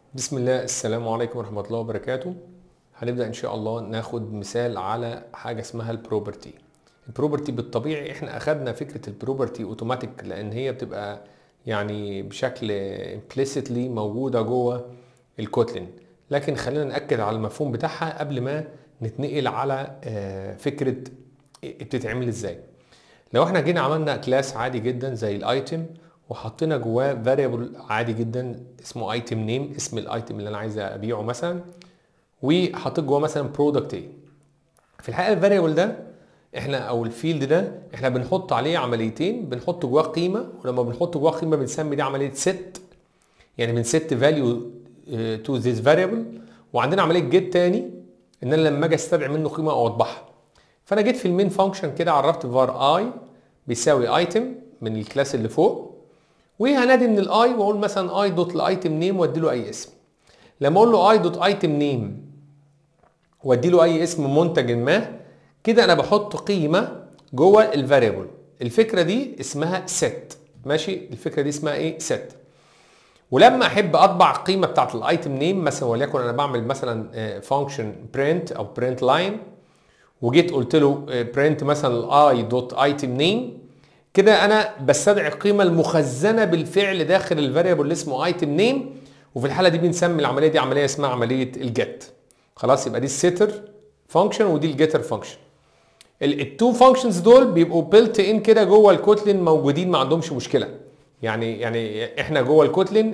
بسم الله السلام عليكم ورحمة الله وبركاته هنبدأ إن شاء الله ناخد مثال على حاجة اسمها البروبرتي البروبرتي بالطبيعي احنا أخدنا فكرة البروبرتي اوتوماتيك لأن هي بتبقى يعني بشكل implicitly موجودة جوه الكوتلين لكن خلينا نأكد على المفهوم بتاعها قبل ما نتنقل على آه، فكرة بتتعمل ازاي لو احنا جينا عملنا كلاس عادي جدا زي الايتم وحطينا جواه فاريبل عادي جدا اسمه ايتم نيم اسم الايتم اللي انا عايز ابيعه مثلا وحطيت جواه مثلا برودكت ايه في الحقيقه الفاريبل ده احنا او الفيلد ده احنا بنحط عليه عمليتين بنحط جواه قيمه ولما بنحط جواه قيمه بنسمي دي عمليه ست يعني بنست فاليو تو ذيس فاريبل وعندنا عمليه جيت تاني ان انا لما اجي استدعي منه قيمه او اطبعها فانا جيت في المين فانكشن كده عرفت var i بيساوي ايتم من الكلاس اللي فوق وهنادي من الاي واقول مثلا اي دوت الايتم نيم وادي له اي اسم لما اقول له اي دوت ايتم نيم وادي له اي اسم منتج ما كده انا بحط قيمه جوه الفاريبل الفكره دي اسمها set ماشي الفكره دي اسمها ايه set ولما احب اطبع القيمه بتاعت الايتم نيم مثلا وليكن انا بعمل مثلا فانكشن برنت او برنت لاين وجيت قلت له برنت مثلا الاي دوت ايتم نيم كده انا بستدعي القيمه المخزنه بالفعل داخل الفاريبل اللي اسمه ايتم نيم وفي الحاله دي بنسمي العمليه دي عمليه اسمها عمليه الجيت خلاص يبقى دي السيتر فانكشن ودي الجيتر فانكشن التو فانكشنز دول بيبقوا بيلت ان كده جوه الكوتلين موجودين ما عندهمش مشكله يعني يعني احنا جوه الكوتلين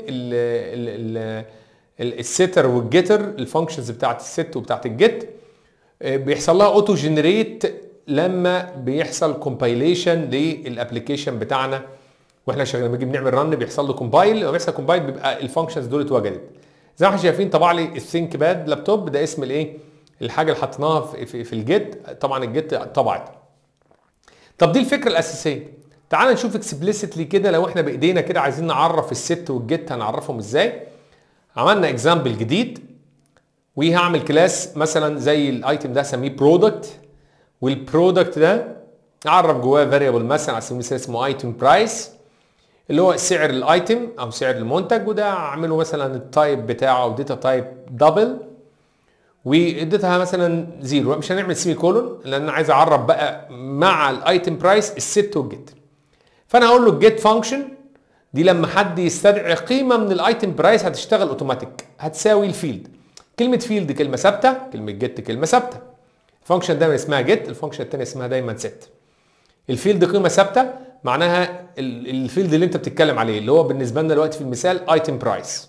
السيتر والجيتر الفانكشنز بتاعت الست وبتاعت الجيت بيحصل لها اوتو جنريت لما بيحصل كومبايليشن للابلكيشن بتاعنا واحنا شغالين لما نيجي بنعمل رن بيحصل له كومبايل لما بيحصل كومبايل بيبقى الفانكشنز دول اتوجدت زي ما احنا شايفين طبع لي الثينك باد لابتوب ده اسم الايه الحاجه اللي حطيناها في, في, في الجيت طبعا الجيت طبعت طب دي الفكره الاساسيه تعال نشوف اكسبليسيتلي كده لو احنا بايدينا كده عايزين نعرف الست والجيت هنعرفهم ازاي عملنا اكزامبل جديد وهعمل كلاس مثلا زي الايتم ده اسميه برودكت والبرودكت ده اعرف جواه فاريبل مثلا على سبيل المثال اسمه ايتم برايس اللي هو سعر الايتم او سعر المنتج وده اعمله مثلا التايب بتاعه او داتا تايب دبل واديتها مثلا زيرو مش هنعمل سيمي كولون لان انا عايز اعرف بقى مع الايتم برايس الست والجيت فانا هقول له الجيت فانكشن دي لما حد يستدعي قيمه من الايتم برايس هتشتغل اوتوماتيك هتساوي الفيلد كلمه فيلد كلمه ثابته كلمه جيت كلمه ثابته الفانكشن دايما اسمها جيت الفانكشن الثانيه اسمها دايما ست الفيلد قيمه ثابته معناها الفيلد اللي انت بتتكلم عليه اللي هو بالنسبه لنا دلوقتي في المثال ايتم برايس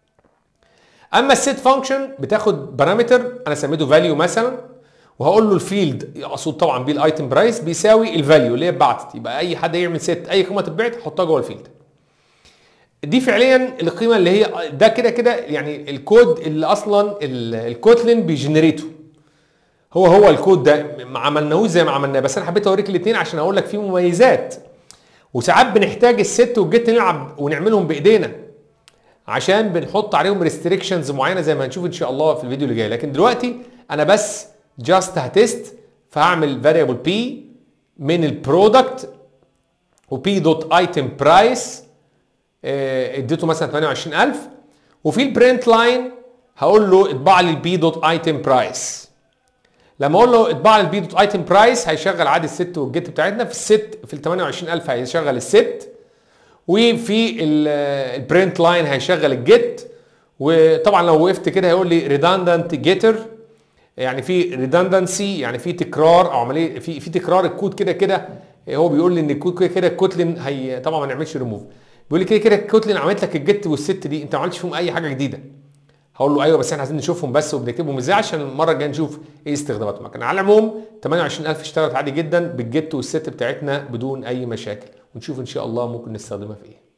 اما الست فانكشن بتاخد بارامتر انا سميته فاليو مثلا وهقول له الفيلد اقصد طبعا بيه الايتم برايس بيساوي الفاليو اللي هي اتبعتت يبقى اي حد يعمل ست اي قيمه تتبعت احطها جوه الفيلد دي فعليا القيمه اللي هي ده كده كده يعني الكود اللي اصلا الكوتلين بيجنريته هو هو الكود ده ما عملناهوش زي ما عملناه بس انا حبيت اوريك الاثنين عشان اقول لك فيه مميزات وساعات بنحتاج الست والجيت نلعب ونعملهم بايدينا عشان بنحط عليهم ريستريكشنز معينه زي ما هنشوف ان شاء الله في الفيديو اللي جاي لكن دلوقتي انا بس جاست هتست فهعمل فاريبل بي من البرودكت وبي دوت ايتم برايس اديته مثلا 28000 وفي البرنت لاين هقول له اطبع لي البي دوت ايتم برايس لما اقول له اطبع لي البي دوت ايتم برايس هيشغل عادي الست والجيت بتاعتنا في الست في ال 28000 هيشغل الست وفي البرنت لاين هيشغل الجيت وطبعا لو وقفت كده هيقول لي ريدندنت جيتر يعني في ريدندنسي يعني في تكرار او عمليه في في تكرار الكود كده كده هو بيقول لي ان الكود كده كده الكوتلين هي طبعا ما نعملش ريموف بيقول لي كده كده الكوتلين عملت لك الجيت والست دي انت ما عملتش فيهم اي حاجه جديده هقول له ايوه بس احنا عايزين نشوفهم بس وبنكتبهم ازاي عشان المره الجايه نشوف ايه استخداماتهم لكن على العموم 28000 اشتغلت عادي جدا بالجيت والست بتاعتنا بدون اي مشاكل ونشوف ان شاء الله ممكن نستخدمها في ايه